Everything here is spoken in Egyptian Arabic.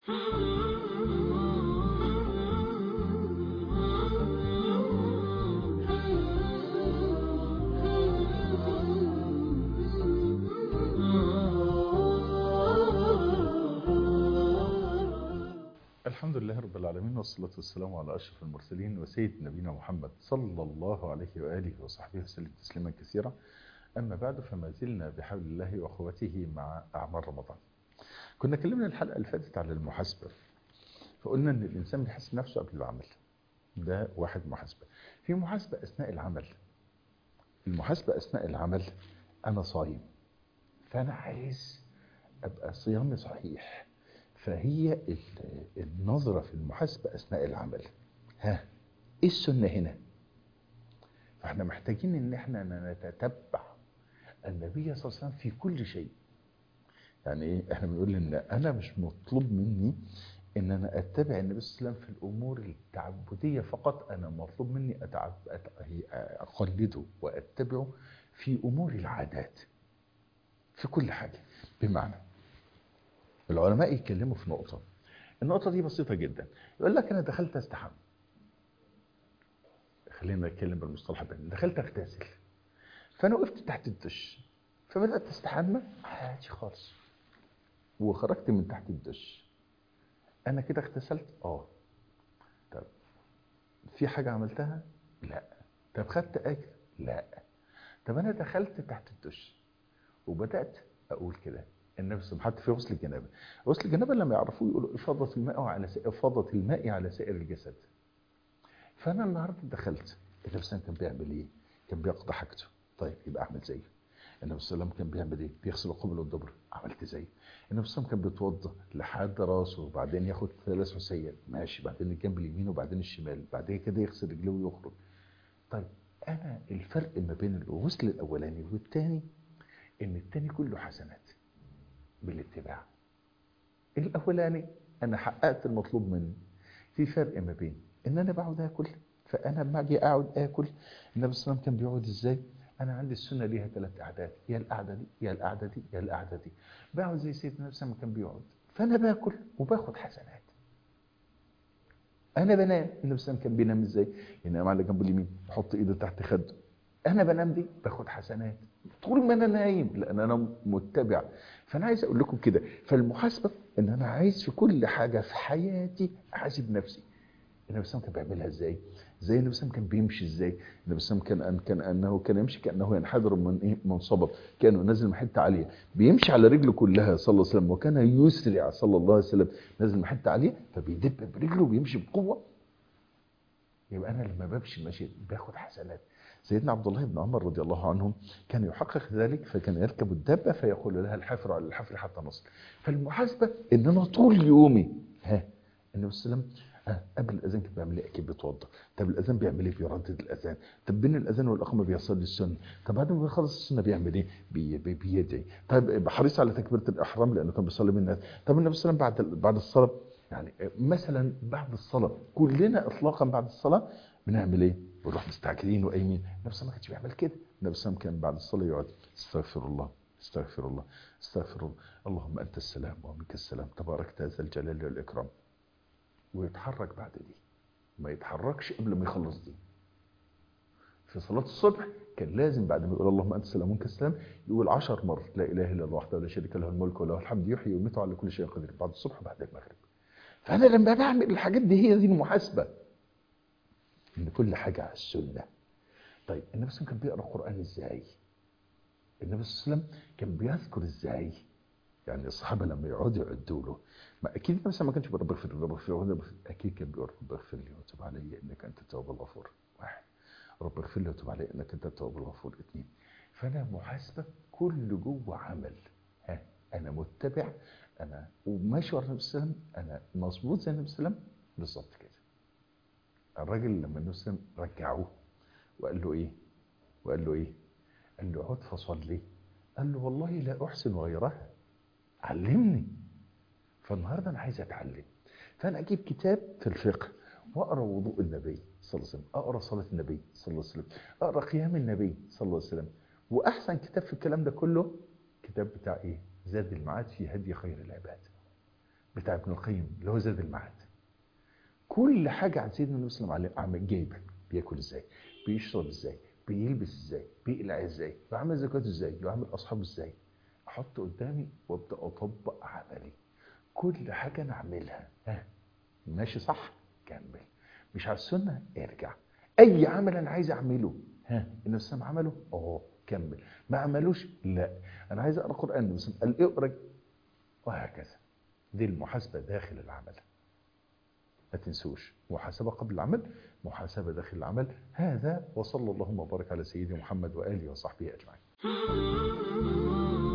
الحمد لله رب العالمين والصلاة والسلام على أشرف المرسلين وسيد نبينا محمد صلى الله عليه وآله وصحبه وسلم تسليما كثيرا أما بعد فما زلنا بحول الله وأخوته مع أعمال رمضان كنا كلمنا الحلقة اللي فاتت على المحاسبة فقلنا أن الإنسان بيحاسب نفسه قبل العمل ده واحد محاسبة في محاسبة أثناء العمل المحاسبة أثناء العمل أنا صايم فأنا عايز أبقى صيامي صحيح فهي النظرة في المحاسبة أثناء العمل ها إيه السنة هنا فاحنا محتاجين ان احنا نتتبع النبي صلى الله عليه وسلم في كل شيء يعني ايه احنا بنقول ان انا مش مطلوب مني ان انا اتبع النبي صلى الله عليه وسلم في الامور التعبديه فقط انا مطلوب مني أتعب اقلده واتبعه في امور العادات في كل حاجه بمعنى العلماء يتكلموا في نقطه النقطه دي بسيطه جدا يقول لك انا دخلت استحمى خلينا نتكلم بالمصطلح البني دخلت اغتسل فانا وقفت تحت الدش فبدات استحمى عادي خالص وخرجت من تحت الدش انا كده اغتسلت اه طب في حاجه عملتها لا طب خدت اجر لا طب انا دخلت تحت الدش وبدات اقول كده النبي صلى الله عليه وسلم حتى في غسل الجنابه غسل الجنابه لما يعرفوه يقولوا افاضه الماء على افاضه الماء على سائر الجسد فانا النهارده دخلت النبي صلى الله عليه وسلم كان بيعمل ايه؟ كان بيقضي حاجته طيب يبقى اعمل زيه النبي صلى الله عليه وسلم كان بيعمل ايه؟ بيغسل القبل والدبر عملت زيه النبي صلى الله عليه وسلم كان بيتوضا لحد راسه وبعدين ياخد ثلاث حسيات ماشي بعدين الجنب اليمين وبعدين الشمال بعدين كده يغسل رجليه ويخرج طيب انا الفرق ما بين الغسل الاولاني والثاني ان الثاني كله حسنات بالاتباع الاولاني انا حققت المطلوب مني في فرق ما بين ان انا بقعد اكل فانا لما اجي اقعد اكل النبي صلى الله عليه وسلم كان بيقعد ازاي انا عندي السنه ليها ثلاث قعدات يا القعده دي يا القعده دي يا القعده دي بقعد زي سيدنا النبي صلى الله عليه وسلم كان بيقعد فانا باكل وباخد حسنات انا بنام النبي صلى الله عليه وسلم كان بينام ازاي ينام على جنبه اليمين يحط ايده تحت خده انا بنام دي باخد حسنات طول ما انا نايم لان انا متبع فانا عايز اقول لكم كده فالمحاسبه ان انا عايز في كل حاجه في حياتي احاسب نفسي النبي صلى الله عليه وسلم كان بيعملها ازاي زي النبي صلى الله عليه وسلم كان بيمشي ازاي النبي صلى الله عليه وسلم كان كان انه كان يمشي كانه ينحدر من ايه من صبب كانه نازل من حته عاليه بيمشي على رجله كلها صلى الله عليه وسلم وكان يسرع صلى الله عليه وسلم نازل من حته عاليه فبيدب برجله وبيمشي بقوه يبقى انا لما بمشي ماشي باخد حسنات سيدنا عبد الله بن عمر رضي الله عنهم كان يحقق ذلك فكان يركب الدابه فيقول لها الحفر على الحفر حتى نصل فالمحاسبه ان انا طول يومي ها النبي صلى الله عليه وسلم ها قبل الاذان كان بيعمل ايه اكيد بيتوضا طب الاذان بيعمل ايه بيردد الاذان طب بين الاذان والاقامه بيصلي السنه طب بعد ما بيخلص السنه بيعمل ايه بي بي بيدعي طيب حريص على تكبيره الاحرام لانه كان بيصلي بالناس طب النبي صلى الله عليه وسلم بعد بعد الصلاه يعني مثلا بعد الصلاه كلنا اطلاقا بعد الصلاه بنعمل ايه بنروح مستعجلين وقايمين النبي صلى الله عليه وسلم ما كانش بيعمل كده النبي صلى الله عليه وسلم كان بعد الصلاه يقعد استغفر الله استغفر الله استغفر الله اللهم انت السلام ومنك السلام تباركت ذا الجلال والاكرام ويتحرك بعد دي ما يتحركش قبل ما يخلص دي في صلاة الصبح كان لازم بعد ما يقول اللهم أنت السلام ومنك السلام يقول عشر مرات لا إله إلا الله وحده لا شريك له الملك وله الحمد يحيي ويميت على كل شيء قدير بعد الصبح وبعد المغرب فأنا لما بعمل الحاجات دي هي دي المحاسبة إن كل حاجة على السنة طيب النبي صلى الله عليه وسلم كان بيقرأ القرآن إزاي؟ النبي صلى الله عليه وسلم كان بيذكر إزاي؟ يعني الصحابة لما يقعدوا يعدوا له ما اكيد النبي ما كانش بيقول رب اغفر لي رب اغفر لي اكيد كان بيقول رب اغفر لي وتب علي انك انت التواب الغفور واحد رب اغفر لي وتب علي انك انت التواب الغفور اثنين فانا محاسبه كل جوه عمل ها انا متبع انا وماشي ورا النبي صلى الله عليه وسلم انا مظبوط زي النبي صلى الله عليه وسلم بالظبط كده الراجل لما النبي صلى الله عليه وسلم رجعوه وقال له ايه وقال له ايه قال له عد فصلي قال له والله لا احسن غيرها علمني فالنهارده انا عايز اتعلم فانا اجيب كتاب في الفقه واقرا وضوء النبي صلى الله عليه وسلم اقرا صلاه النبي صلى الله عليه وسلم اقرا قيام النبي صلى الله عليه وسلم واحسن كتاب في الكلام ده كله كتاب بتاع ايه زاد المعاد في هدي خير العباد بتاع ابن القيم اللي هو زاد المعاد كل حاجة عن سيدنا النبي صلى الله عليه وسلم جايبها بياكل ازاي بيشرب ازاي بيلبس ازاي بيقلع ازاي بيعمل زكاته ازاي بيعمل اصحابه ازاي احط قدامي وابدا اطبق عملي كل حاجة انا اعملها ها ماشي صح كمل مش على السنة ارجع اي عمل انا عايز اعمله ها النبي صلى الله عليه وسلم عمله اه كمل ما عملوش لا انا عايز اقرا قران النبي صلى الله عليه وسلم قال اقرا وهكذا دي المحاسبة داخل العمل ما تنسوش محاسبة قبل العمل محاسبة داخل العمل هذا وصلى اللهم وبارك على سيدنا محمد وآله وصحبه أجمعين